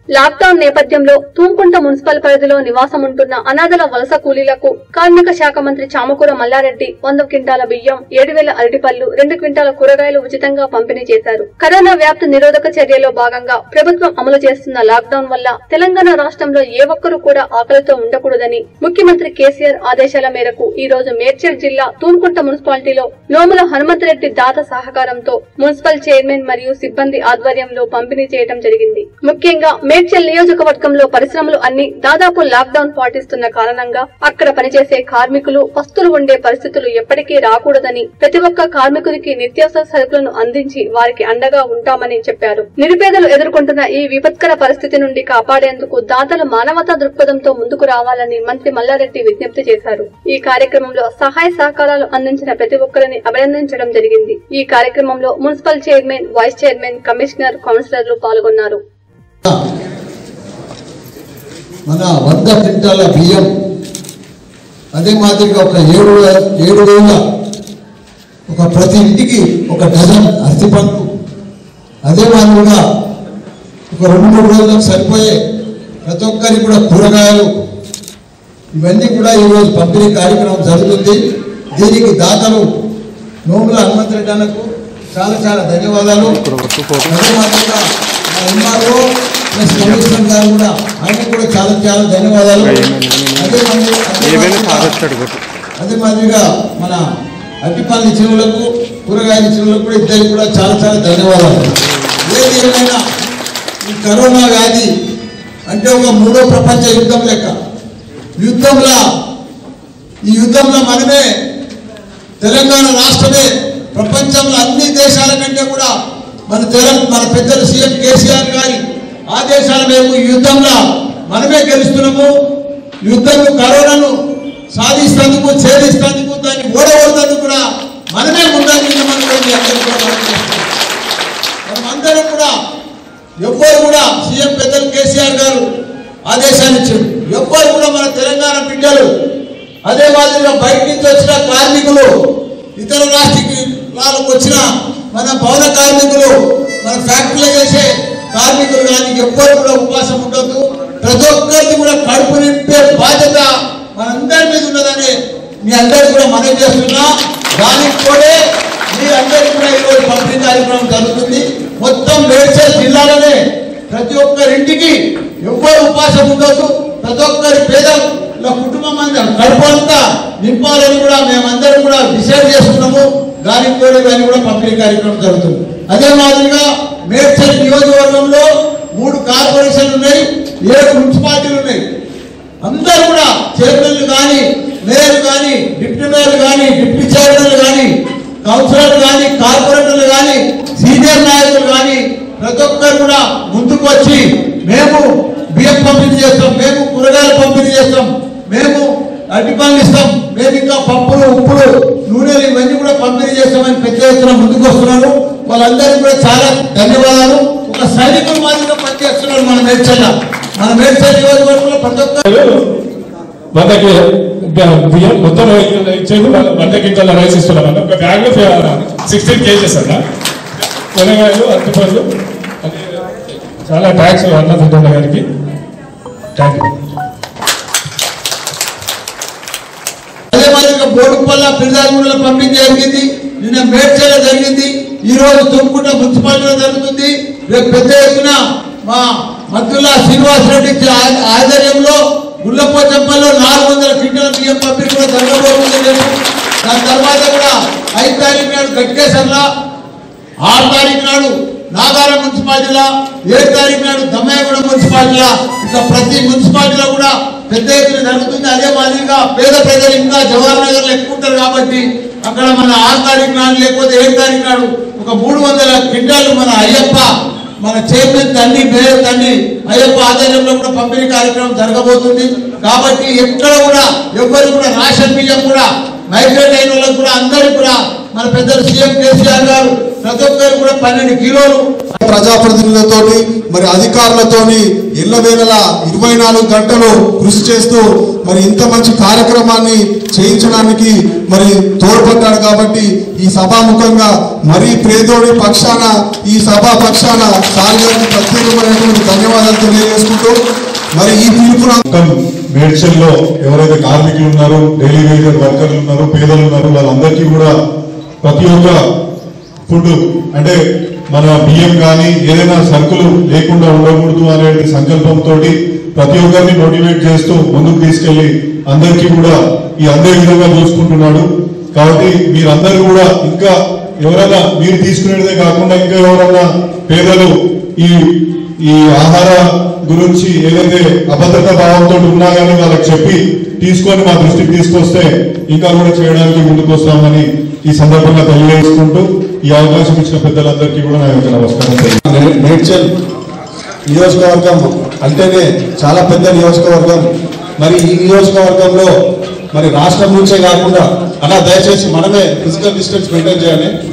Lockdown నేపథ్యంలో Thumkunta municipal పరిధిలో నివాసం ఉంటున్న అనాథల వలస కూలీలకు కార్మిక శాఖ మంత్రి చామకూర మల్లారెడ్డి వంద క్వింటాల బియ్యం ఏడు వేల అరటిపళ్లు రెండు క్వింటాల కూరగాయలు ఉచితంగా పంపిణీ చేశారు కరోనా వ్యాప్తి నిరోధక చర్యలో భాగంగా ప్రభుత్వం అమలు చేస్తున్న లాక్డౌన్ వల్ల తెలంగాణ రాష్ట్రంలో ఏ ఒక్కరూ కూడా ఆకలితో ఉండకూడదని ముఖ్యమంత్రి కేసీఆర్ ఆదేశాల మేరకు ఈ రోజు మేడ్చల్ జిల్లా తూంకుంట మున్సిపాలిటీలో నోముల హనుమంతరెడ్డి దాత సహకారంతో మున్సిపల్ చైర్మన్ మరియు సిబ్బంది ఆధ్వర్యంలో పంపిణీ చేయడం జరిగింది ముఖ్యంగా మేడ్చల్ నియోజకవర్గంలో పరిశ్రమలు అన్ని దాదాపు లాక్డౌన్ పాటిస్తున్న కారణంగా అక్కడ పనిచేసే కార్మికులు పస్తులు ఉండే పరిస్థితులు ఎప్పటికీ రాకూడదని ప్రతి ఒక్క కార్మికునికి నిత్యావసర సరుకులను అందించి వారికి అండగా ఉంటామని చెప్పారు నిరుపేదలు ఎదుర్కొంటున్న ఈ విపత్కర పరిస్థితి నుండి కాపాడేందుకు దాతలు మానవతా దృక్పథంతో ముందుకు రావాలని మంత్రి మల్లారెడ్డి విజ్ఞప్తి చేశారు ఈ కార్యక్రమంలో సహాయ సహకారాలు అందించిన ప్రతి ఒక్కరిని అభినందించడం జరిగింది ఈ కార్యక్రమంలో municipal chairman vice chairman commissioner కౌన్సిలర్లు పాల్గొన్నారు మన వంద క్వింటాల బియ్యం అదే మాదిరిగా ఒక ఏడు వే- ఏడు వేల ఒక ప్రతి ఇంటికి ఒక డజన్ అరటి పండ్లు అదే మాదిరిగా ఒక రెండు మూడు రోజులకు సరిపోయే ప్రతి ఒక్కరికి కూడా కూరగాయలు ఇవన్నీ కూడా ఈరోజు పంపిణీ కార్యక్రమం జరుగుతుంది దీనికి దాతలు నోముల హనుమంతరెడ్డి అన్నకు చాలా చాలా ధన్యవాదాలు అదే మాదిరిగా మా ఎంఆర్ఓ ప్లస్ కమిషనర్ గారు కూడా ఆయనకు కూడా చాలా చాలా ధన్యవాదాలు అదే మాదిరి- అదే ఏమైనా మాదిరిగా- సారొచ్చాడు కొట్టు అదే మాదిరిగా మన అట్టిపల్లి చెరువులకు కూరగాయల చెరువులకు కూడా ఇద్దరికి కూడా చాలా చాలా ధన్యవాదాలు ఏది ఏమైనా ఈ కరోనా వ్యాధి అంటే ఒక మూడో ప్రపంచ యుద్ధం లెక్క యుద్ధంలో ఈ యుద్ధంలో మనమే తెలంగాణ రాష్ట్రమే ప్రపంచంలో అన్ని దేశాల కంటే కూడా మన తెలంగాణ మన పెద్దలు సీఎం కేసీఆర్ గారి ఆదేశాల మేరకు ఈ యుద్ధంలో మనమే గెలుస్తున్నాము యుద్ధం కరోనాను సాధిస్తేందుకు ఛేదిస్తేందుకు దాన్ని ఓడగొడతందుకు కూడా మనమే ముందంజ మనం కూడా మీ అందరికీ కూడా మనం చేస్తున్నాం. మనమందరం కూడా ఎవ్వరు కూడా సీఎం పెద్దలు కేసీఆర్ గారు ఆదేశాలు ఇచ్చారు ఎవ్వరు కూడా మన తెలంగాణ బిడ్డలు అదే మాదిరిగా బయట నుంచి వచ్చిన కార్మికులు ఇతర రాష్ట్రాలకు వచ్చిన మన భవన కార్మికులు మన ఫ్యాక్టరీలో చేసే కార్మికులు కానీ ఎవ్వరు కూడా ఉపవాసం ఉండొద్దు ప్రతి ఒక్కరికి కూడా కడుపు నింపే బాధ్యత మనందరి మీద ఉన్నదని మీ అందరికి కూడా మనం చేస్తున్నా దానికి కూడా మీ అందరికి కూడా ఈరోజు పంపిణీ కార్యక్రమం జరుగుతుంది మొత్తం మేడ్చల్ జిల్లాలోనే ప్రతి ఒక్కరింటికి ఎవ్వరు ఉపాసం ఉండొద్దు ప్రతి ఒక్కరి పేద కుటుంబం అందరం కడుపంతా నింపాలని కూడా మేమందరం కూడా డిసైడ్ చేస్తున్నాము దానికి కూడా దాన్ని కూడా పంపిణీ కార్యక్రమం జరుగుతుంది అదే మాదిరిగా మేడ్చల్ నియోజకవర్గంలో మూడు కార్పొరేషన్లు ఉన్నాయి ఏడు మున్సిపాలిటీలు ఉన్నాయి అందరూ కూడా చైర్మన్లు కానీ మేయర్ కానీ డిప్యూటీ మేయర్ కానీ డిప్యూటీ చైర్మన్లు కానీ కౌన్సిలర్లు కానీ కార్పొరేటర్లు కానీ సీనియర్ నాయకులు కానీ ప్రతి ఒక్కరు కూడా ముందుకు వచ్చి మేము బియ్యం పంపిణీ చేస్తాం మేము కూరగాయలు పంపిణీ చేస్తాం మేము అరటి పనులు ఇస్తాం మేము ఇంకా పప్పులు ఉప్పులు నూనెలు ఇవన్నీ కూడా పంపిణీ చేస్తామని పెద్ద ఎత్తున ముందుకు వస్తున్నారు వాళ్ళందరికీ కూడా చాలా ధన్యవాదాలు ఒక సైనికులు మాదిరిగా పనిచేస్తున్నారు మన మేడ్చల్ మన మేడ్చల్ నియోజకవర్గంలో ప్రతి ఒక్క వందకి బియ్యం మొత్తం ఇచ్చేది వంద క్వింటాల రైస్ ఇస్తున్నాం అన్న ఒక బ్యాగ్ సిక్స్టీన్ కేజెస్ అన్న కూరగాయలు అరటిపళ్ళు అది చాలా ట్యాక్స్ అన్న తింటున్న గారికి థ్యాంక్ యూ అదే మాదిరిగా బోడుపల్ల పిరిదాగుండలో పంపింగ్ జరిగింది నిన్న మేడ్చల జరిగింది ఈ రోజు తుమ్ముకుంట మున్సిపాలిటీలో జరుగుతుంది రేపు పెద్ద ఎత్తున మా మద్దుల శ్రీనివాస్ రెడ్డి ఆ- ఆధ్వర్యంలో గుళ్ళపోచంపల్లో నాలుగు వందల క్వింటల బియ్యం పంపిణీ కూడా జరగబోతుంది రేపు దాని తర్వాత కూడా ఐదు తారీఖు నాడు గట్కేసర్లా ఆరు తారీఖు నాడు నాగారం మున్సిపాలిటీలో ఏడు తారీఖు నాడు దమ్మాయగూడ మున్సిపాలిటీలో ఇట్లా ప్రతి మున్సిపాలిటీలో కూడా పెద్ద ఎత్తున జరుగుతుంది అదే మాదిరిగా పేద ప్రజలు ఇంకా జవహర్ నగర్ లో ఎక్కువ ఉంటారు కాబట్టి అక్కడ మన ఆరు తారీఖు నాడు లేకపోతే ఏడు తారీఖు నాడు ఒక మూడు వందల క్వింటాలు మన అయ్యప్ప మన చైర్మన్ తండ్రి మేయర్ తండ్రి అయ్యప్ప ఆధ్వర్యంలో కూడా పంపిణీ కార్యక్రమం జరగబోతుంది కాబట్టి ఎక్కడ కూడా ఎవ్వరు కూడా రేషన్ బియ్యం కూడా మైగ్రేట్ అయిన వాళ్ళకు కూడా అందరికి కూడా మన పెద్దలు సీఎం కేసీఆర్ గారు ప్రతి ఒక్కరు కూడా పన్నెండు కిలోలు ప్రజాప్రతినిధులతోటి మరి అధికారులతోని ఎల్లవేళలా ఇరవై నాలుగు గంటలు కృషి చేస్తూ మరి ఇంత మంచి కార్యక్రమాన్ని చేయించడానికి మరి తోడ్పడ్డాడు కాబట్టి ఈ సభాముఖంగా మరీ పేదోడి పక్షాన ఈ సభా పక్షాన సార్ గారికి ప్రత్యేకమైనటువంటి ధన్యవాదాలు తెలియజేసుకుంటూ మరి ఈ పిలుపున మొత్తం మేడ్చల్లో ఎవరైతే కార్మికులు ఉన్నారో డైలీ వేజర్ వర్కర్లు ఉన్నారో పేదలు ఉన్నారో వాళ్ళందరికీ కూడా ప్రతి ఒక్క ఫుడ్ అంటే మన బియ్యం కానీ ఏదైనా సరుకులు లేకుండా ఉండకూడదు అనే సంకల్పంతో ప్రతి ఒక్కరిని మోటివేట్ చేస్తూ ముందుకు తీసుకెళ్లి అందరికీ కూడా ఈ అందే విధంగా చూసుకుంటున్నాడు కాబట్టి మీరందరూ కూడా ఇంకా ఎవరైనా మీరు తీసుకునేదే కాకుండా ఇంకా ఎవరైనా పేదలు ఈ ఈ ఆహార గురించి ఏదైతే అభద్రతా భావంతో ఉన్నా కానీ వాళ్ళకి చెప్పి తీసుకొని మా దృష్టికి తీసుకొస్తే ఇంకా కూడా చేయడానికి ముందుకు వస్తామని ఈ సందర్భంగా తెలియజేసుకుంటూ ఈ అవకాశం ఇచ్చిన పెద్దలందరికీ కూడా నా యొక్క నమస్కారం తెలియజేస్తున్నాను. మే- మేడ్చల్ నియోజకవర్గం అంటేనే చాలా పెద్ద నియోజకవర్గం మరి ఈ నియోజకవర్గంలో మరి రాష్ట్రం నుంచే కాకుండా అలా దయచేసి మనమే ఫిజికల్ డిస్టెన్స్ మెయింటైన్ చేయాలి